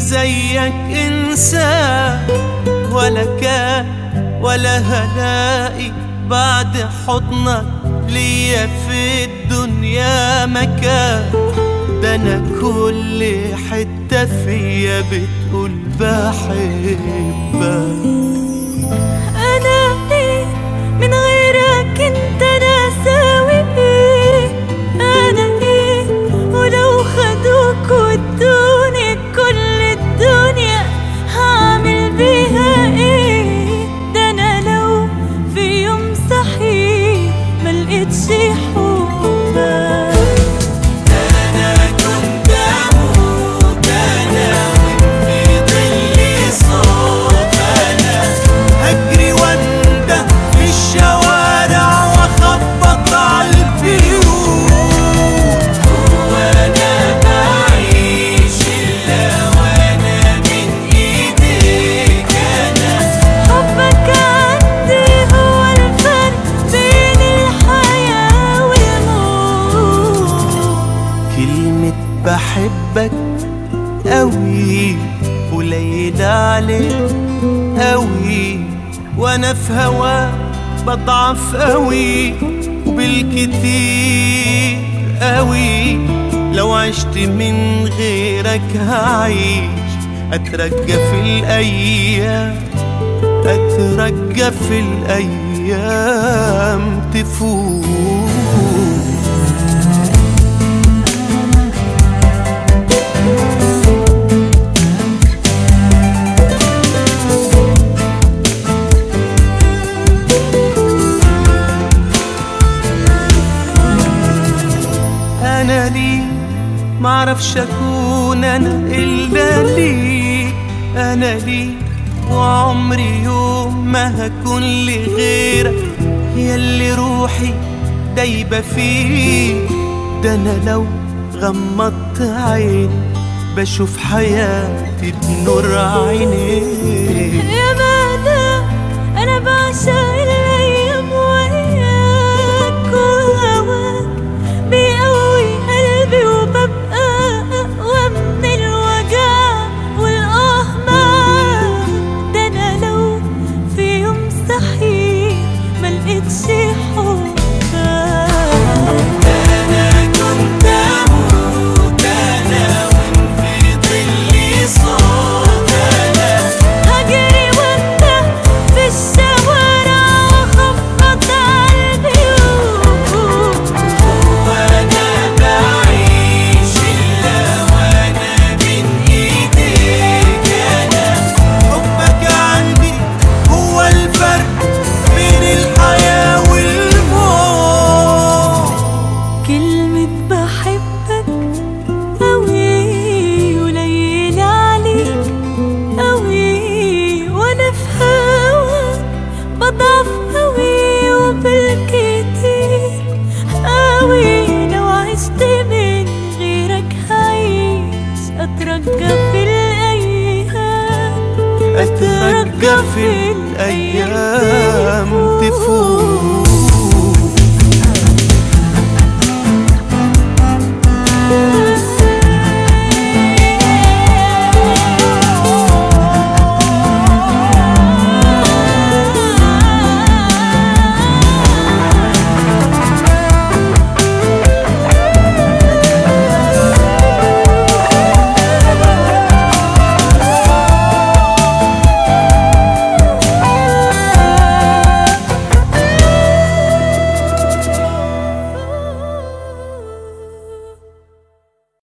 زيك انسان ولا كان ولا هلاقي بعد حضنك ليا في الدنيا مكان ده انا كل حتة فيا بتقول بحبك انا ايه من غيرك انت ناساوي ايه انا ايه ولو خدوك وادوني كل الدنيا هعمل بيها ايه ده انا لو في يوم صحيح ملقتش حبك أنا كنت أموت أنا وفي ظل صوت أنا هجري وأنده في الشوارع وأخبط على البيوت وأنا بعيش إلا وأنا من إيديك أنا حبك عندي هو الفرق بين الحياة والموت كلمة بحبك أوي قليلة عليك أوي وأنا في هواك بضعف أوي وبالكتير أوي لو عشت من غيرك هعيش أترجى في الأيام أترجى في الأيام تفوت انا ليك معرفش اكون انا الا ليك انا ليك وعمري يوم ما هكون لغيرك ياللي روحي دايبة فيك ده انا لو غمضت عيني بشوف حياتي بنور عينيك يا معنى أنا بعشق الأيام وياك وهواك بيقوي قلبي وببقى أقوى من الوجع والآه معاك ده أنا لو في يوم صحيح ملقتش حبك أنا كنت أموت أنا وفي ظل صوت أنا هجري وانت في الشوارع وخبط على البيوت وأنا بعيش إلا وأنا بين إيديك أنا حبك عندي هو الفرق بين الحياة والموت كلمة بحبك أوي قليل عليك أوي وأنا في هواك بضعف أوي وبالكتير أوي لو عشت من غيرك هعيش أترجى في الأيام أترجى في الأيام تفوت